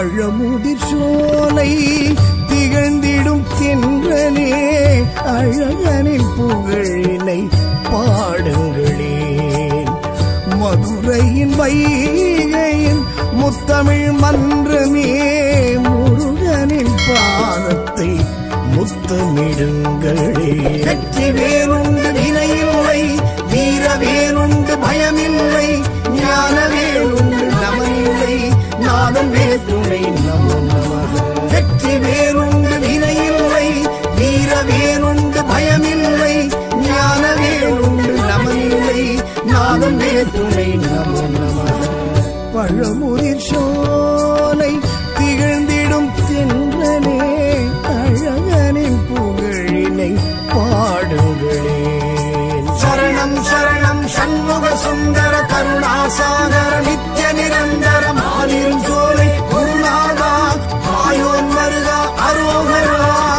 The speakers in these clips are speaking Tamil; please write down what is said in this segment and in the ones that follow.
பழமுதிர் சோலை திகழ்ந்திடும் தென்றலே அழகனின் புகழினை பாடுங்களே மதுரையின் வைகையின் முத்தமிழ் மன்றமே முருகனின் பாதத்தை முத்தமிடுங்களே வெற்றி வேறுண்டு வினையில்லை வீர வேறுண்டு பயமில்லை ஞான வேறுண்டு நமனில்லை நாதம் வேற்றுணை நமோ நமக வெற்றி வேறுண்டு வினையில்லை வீர வேறுண்டு பயமில்லை ஞான வேறுண்டு நமனில்லை நாதம் வேற்றுணை நமோ நமக பழமுதிர் சோலை திகழ்ந்திடும் தென்றலே அழகனின் புகழினை பாடுங்களே சரணம் சரணம் சண்முக சுந்தர கருணாசாகர நித்ய நிரந்தர மாலிரும் சோலை குருநாதா ஆயோன் வருகா அரோகரா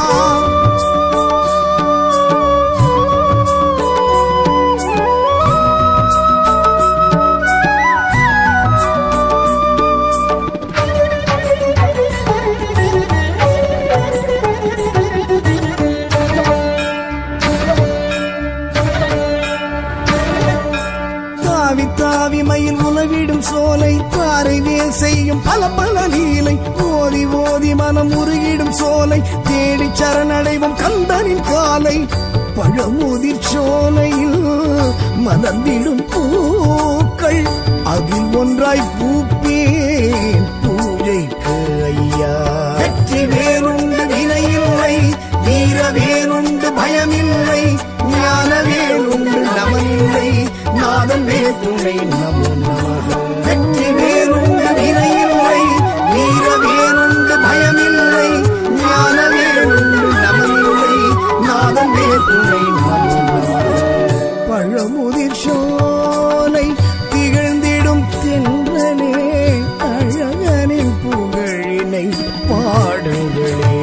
தாவி தாவி மயில் உலவிடும் சோலை தாரை வேல் செய்யும் பல பல லீலை ஓதி ஓதி மனம் உருகிடும் சோலை தேடி சரணடைவும் கந்தனின் காலை பழமுதிர் சோலையில் மலர்ந்திடும் பூக்கள் அதில் ஒன்றாய் பூப்பேன் பூஜைக்கு ஐயா வெற்றி வேறுண்டு வினையில்லை வீர வேறுண்டு பயமில்லை ஞான வேறுண்டு நமனில்லை நாதம் வேற்றுணை நமோ நமக வெற்றி வேறுண்டு வினையில்லை வீர வேறுண்டு பயமில்லை ஞான வேறுண்டு நமனில்லை நாதம் வேற்றுணை நமோ நமக பழமுதிர் சோலை திகழ்ந்திடும் தென்றலே அழகனின் புகழினை பாடுங்களேன்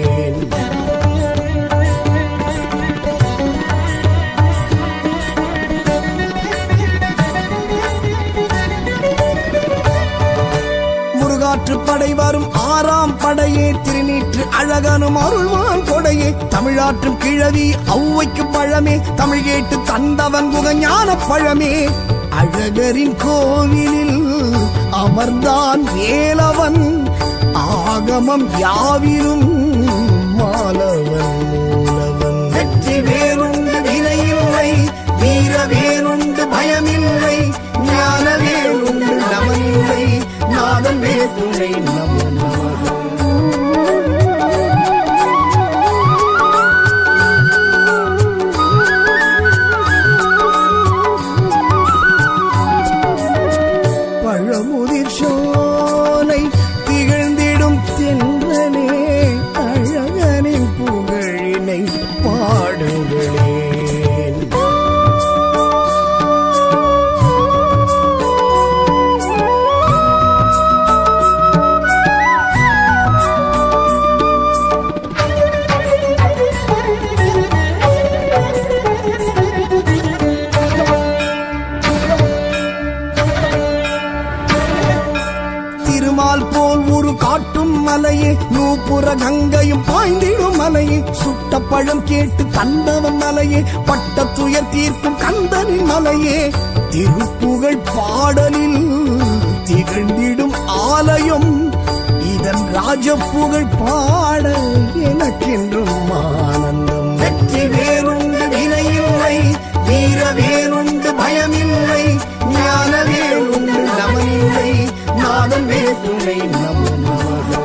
முருகாற்று படை வரும் ஆறாம் படையே திருநீற்று அழகனும் அருள்வான் கொடையே தமிழாற்றும் கிழவி ஔவைக்கு பழமே தமிழ் கேட்டு தந்தவன் குகஞான பழமே அழகரின் கோவிலில் அமர்ந்தான் வேலவன் ஆகமம் யாவிலும் மாலவன் மூலவன் வெற்றி வேறுண்டு வினையில்லை வீர வேறுண்டு பயமில்லை ஞான வேறுண்டு நமனில்லை நாதம் வேற்றுணை நமோ நமக பழமுதிர் சோலை திகழ்ந்திடும் தென்றலே அழகனின் புகழினை பாடுங்களேன் திருமால் போல் ஒரு காட்டும் மலையே நூப்புற கங்கையும் பாய்ந்திடும் மலையே சுட்ட பழம் கேட்டு கண்டவன் மலையே பட்ட துயர் தீர்க்கும் கந்தனின் மலையே திருப்புகழ் பாடலில் திகழ்ந்திடும் ஆலயம் இதன் ராஜப்புகழ் பாட எனக்கென்றும் ஆனந்தம் வெற்றி வேறுண்டு வினையில்லை வீர வேறுண்டு பயமில்லை ஞான வேறுண்டு நமனில்லை நாதம் வேற்றுணை நமோ நமக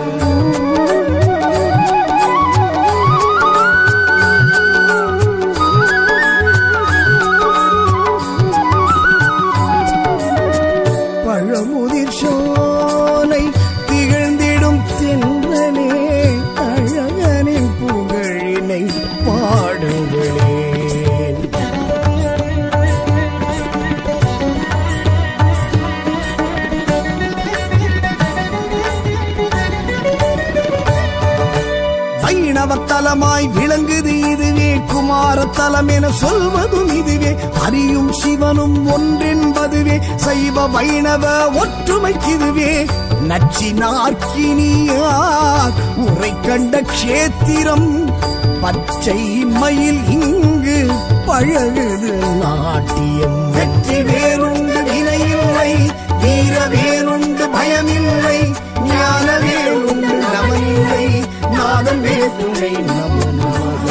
பழமுதிர் சோலை திகழ்ந்திடும் தென்றலே அழகனின் புகழினை பாடுங்களேன் வைணவத்தலமாய் விளங்குது இதுவே குமாரத்தலம் என சொல்வதும் இதுவே ஹரியும் சிவனும் ஒன்றென்பதுவே சைவ வைணவ ஒற்றுமைக்கிதுவே நச்சினார்க்கினியார் உரை கண்ட க்ஷேத்திரம் பச்சை மயில் இங்கு பழகுது நாட்டியம் வெற்றி வேறுண்டு வினையில்லை வீர வேறுண்டு பயமில்லை ஞான வேறுண்டு நமனில்லை நாதம் வேற்றுணை நமனாக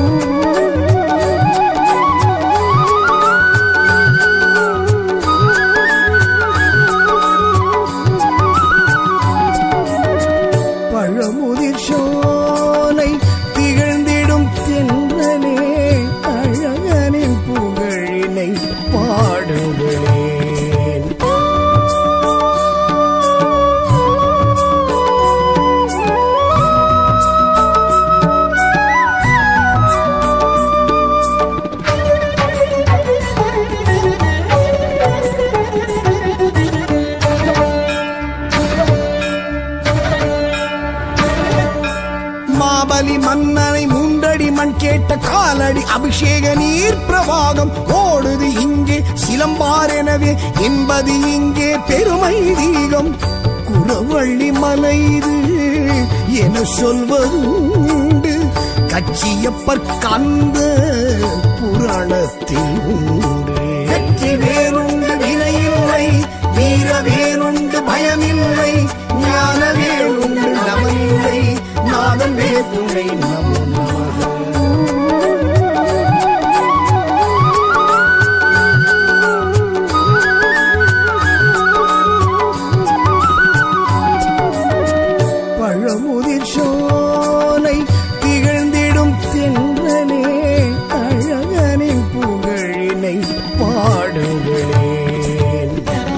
பழமுதிர் சோலை திகழ்ந்திடும் தென்றலே அழகனின் புகழினை பாடுங்களேன் மாபலி மன்னனை மூன்றடி மண் கேட்ட காலடி அபிஷேக நீர் பிரவாகம் ஓடுது இங்கே சிலம்பாரெனவே என்பது இங்கே பெருமை தீகம் குறவள்ளி மலை இது என சொல்வதுண்டு கச்சியப்பர் கந்த புராணத்தில் உண்டு வெற்றி வேறுண்டு வினையில்லை வீர வேறுண்டு பயமில்லை ஞான வேறுண்டு நமனில்லை நாதன் வேற்றுணை நமோ நமக பழமுதிர் சோலை திகழ்ந்திடும் தென்றலே அழகனின் புகழினை பாடுங்களேன்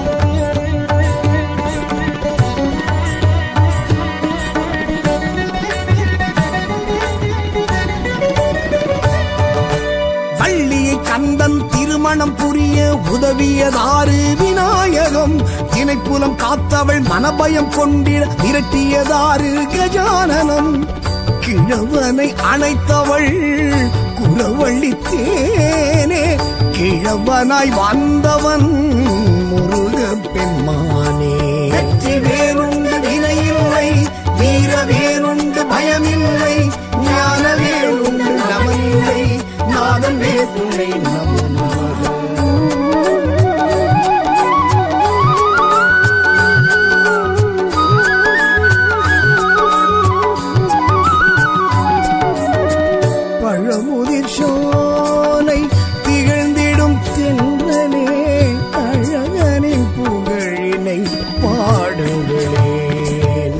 வள்ளியை கந்தன் திருமணம் புரிய உதவியதாறு விநாயகம் திணைப்புலம் காத்தவள் மனபயம் கொண்டிட விரட்டியதாறு கஜானனம் கிழவனை அணைத்தவள் குலவள்ளி தேனே கிழவனாய் வந்தவன் முருக பெண்மானே வெற்றி வேறுண்டு வினையில்லை வீர வேறுண்டு பயமில்லை ஞான வேறுண்டு நமனில்லை நாதன் வேற்றுணை நமோ நமக பழமுதிர் சோலை திகழ்ந்திடும் தென்றலே அழகனின் புகழினை பாடுங்களேன்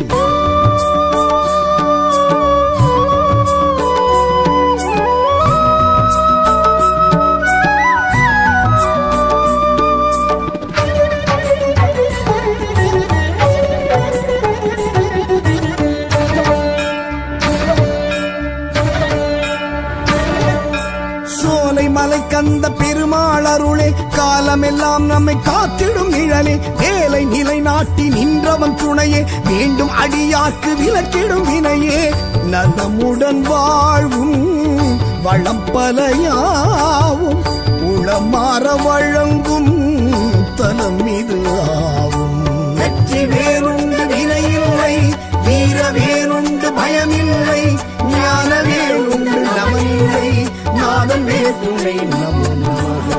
சோலை மலை கந்த பெருமாள் அருளே காலமெல்லாம் நம்மை காத்திடும் நிழலே வேலை நிலை நாட்டி நின்றவன் துணையே வேண்டும் அடியாக்கு விலக்கிடும் வினையே நலமுடன் வாழ்வும் வளம் பலையாவும் உளமாற வழங்கும் தலம் இது ஆவும் வெற்றி வேறுண்டு வினையில்லை வீர வேறுண்டு பயமில்லை ஞான வேறுண்டு நமனில்லை நாதன் வேற்றுணை நமோ நமக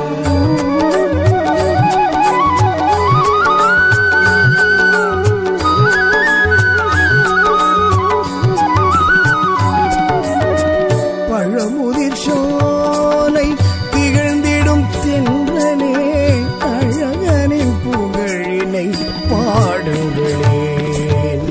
பழமுதிர் சோலை திகழ்ந்திடும் தென்றலே அழகனின் புகழினை பாடுங்களேன்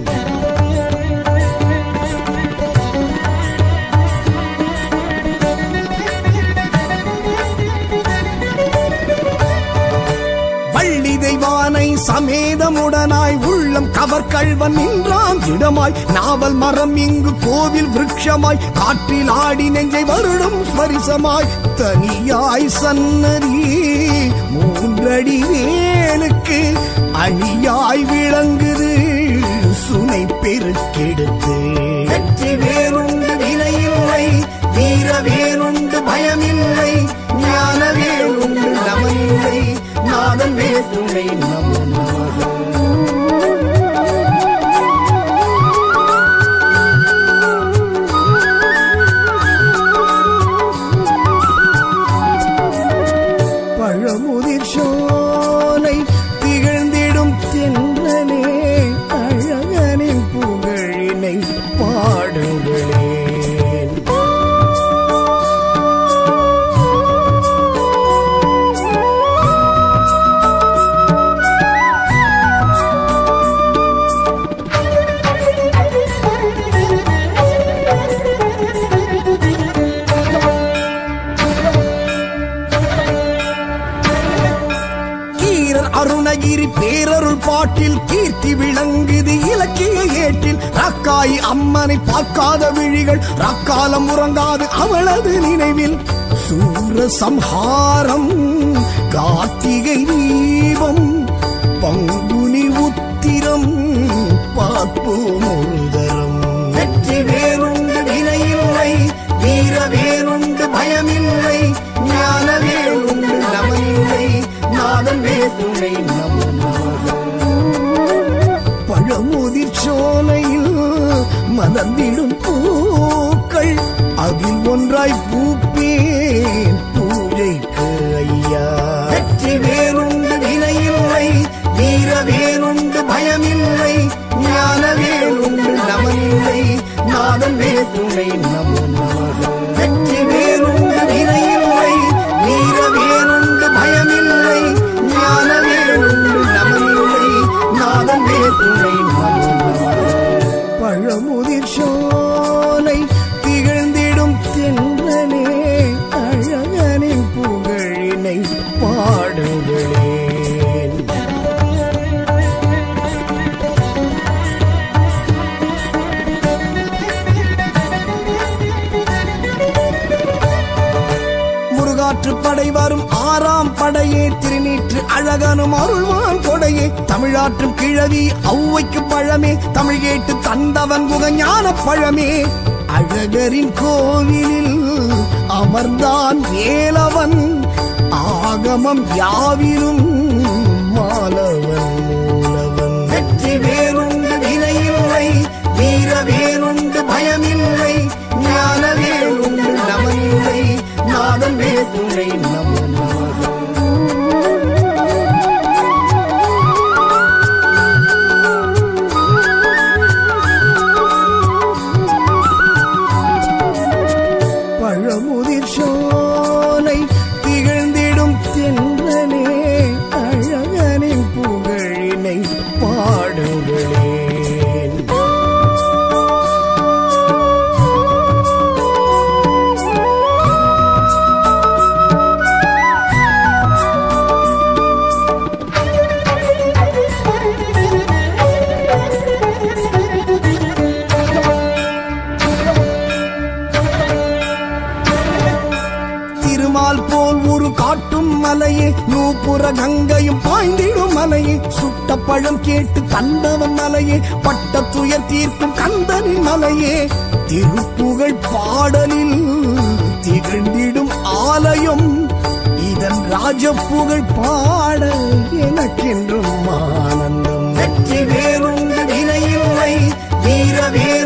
வள்ளி தெய்வானை சமேதமுடனாய் உள்ளம் கவர் கள்வன் நின்றான் இடமாய் நாவல் மரம் இங்கு கோவில் விருட்சமாய் காற்றில் ஆடி நெஞ்சை வருடும் ஸ்பரிசமாய் தனியாய் சன்னதி மூன்றடி வேலுக்கு அணியாய் விளங்குது சுனை பெருக்கெடுத்து வெற்றி வேறுண்டு வினையில்லை வீர வேறுண்டு பயமில்லை ஞான வேறுண்டு நமனில்லை நாதன் வேற்றுணை நமோ நமக பேரருள் பாட்டில் கீர்த்தி விளங்குது இலக்கிய ஏட்டில் ராக்காய் அம்மனை பார்க்காத விழிகள் ராக்காலம் உறங்காது அவளது நினைவில் சூர சம்ஹாரம் கார்த்திகை தீபம் பங்குனி உத்திரம் பார்ப்போம் ஒரு தரம் வெற்றி வேறுண்டு வினையில்லை வீர வேறுண்டு பயமில்லை ஞான வேறுண்டு நமனில்லை நாதன் வேற்றுணை நம பழமுதிர் சோலையில் மலர்ந்திடும் பூக்கள் அதில் ஒன்றாய் பூப்பேன் பூஜைக்கு ஐயா வெற்றி வேறுண்டு வினையில்லை வீர வேறுண்டு பயமில்லை ஞான வேறுண்டு நமனில்லை நாதன் வேற்றுணை நமோ நமக வெற்றி வேறுண்டு வினையில்லை வீர வேறுண்டு பயமில்லை ஞான வேறுண்டு நமனில்லை நாதன் வேற்றுணை நமோ நமக பழமுதிர் சோலை திகழ்ந்திடும் தென்றனே அழகனின் புகழினை பாடுங்களேன் முருகாற்று படை வரும் ஆறாம் படையே திருநீற்று அழகனும் அருள்வான் கொடையே தமிழாற்றும் கிழவி ஔவைக்கு பழமே தமிழ் கேட்டு தந்தவன் குகஞான பழமே அழகரின் கோவிலில் அமர்ந்தான் வேலவன் ஆகமம் யாவிலும் மாலவன் மூலவன் வெற்றி வேறுண்டு வினையில்லை வீர வேறுண்டு பயமில்லை ஞான வேறுண்டு நமனில்லை நாதன் வேற்றுணை நமோ நமக பழமுதிர் சோலை திகழ்ந்திடும் தென்றனே அழகனின் புகழினை பாடுங்களேன் திருமால் போல் ஒரு காட்டும் மலையே நூப்புற கங்கையும் பாய்ந்திடும் மலையே சுட்ட பழம் கேட்டு தந்தவன் மலையே பட்ட துயர் தீர்க்கும் கந்தனின் மலையே திருப்புகழ் பாடலில் திகழ்ந்திடும் ஆலயம் இதன் ராஜப்புகழ் பாட எனக்கென்றும் ஆனந்தம் வெற்றி வேறுண்டு வினையில்லை வீர வேறு